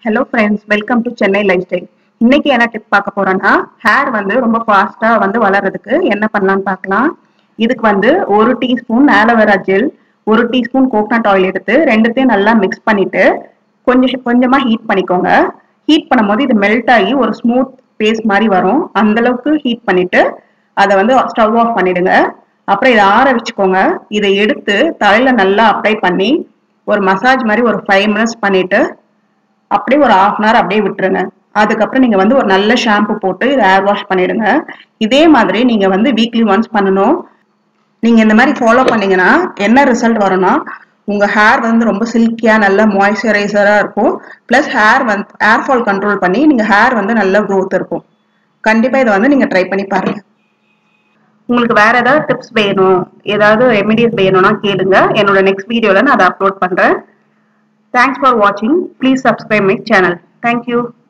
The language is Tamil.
hello friends welcome to Chennai life style இன்னைக்கு என்ன டிப் பார்க்க போறோம்னா ஹேர் வந்து ரொம்ப ஃபாஸ்டா வந்து வளர்றதுக்கு என்ன பண்ணலாம்னு பார்க்கலாம் இதுக்கு வந்து ஒரு டீஸ்பூன் ஆலோவேரா ஜெல் ஒரு டீஸ்பூன் கோகனட் ஆயில் எடுத்து ரெண்டுத்தையும் நல்லா மிக்ஸ் பண்ணிட்டு கொஞ்சம் கொஞ்சமா ஹீட் பண்ணிக்கோங்க ஹீட் பண்ணும்போது இது மெல்ட் ஆகி ஒரு ஸ்மூத் பேஸ்ட் மாதிரி வரும் அந்த அளவுக்கு ஹீட் பண்ணிட்டு அதை வந்து ஸ்டவ் ஆஃப் பண்ணிடுங்க அப்புறம் இதை ஆற வச்சுக்கோங்க இதை எடுத்து தலையில நல்லா அப்ளை பண்ணி ஒரு மசாஜ் மாதிரி ஒரு ஃபைவ் மினிட்ஸ் பண்ணிட்டு அப்படியே ஒரு ஹாஃப் அன் ஹவர் அப்படியே விட்டுருங்க அதுக்கப்புறம் நீங்க வந்து ஒரு நல்ல ஷாம்பு போட்டு இதை ஹேர் வாஷ் பண்ணிடுங்க இதே மாதிரி நீங்க வந்து வீக்லி ஒன்ஸ் பண்ணணும் நீங்க இந்த மாதிரி ஃபாலோ பண்ணீங்கன்னா என்ன ரிசல்ட் வரும்னா உங்க ஹேர் வந்து ரொம்ப சில்கியா நல்ல மாய்ஸ்சரைசரா இருக்கும் பிளஸ் ஹேர் வந்து ஹேர் ஃபால் கண்ட்ரோல் பண்ணி நீங்க ஹேர் வந்து நல்ல growth இருக்கும் கண்டிப்பா இதை வந்து நீங்க ட்ரை பண்ணி பாருங்க உங்களுக்கு வேற ஏதாவது டிப்ஸ் வேணும் ஏதாவது ரெமிடிஸ் வேணும்னா கேளுங்க என்னோட நெக்ஸ்ட் வீடியோல நான் அதை அப்லோட் பண்றேன் தேங்க்ஸ் ஃபார் வாட்சிங் please subscribe my channel thank you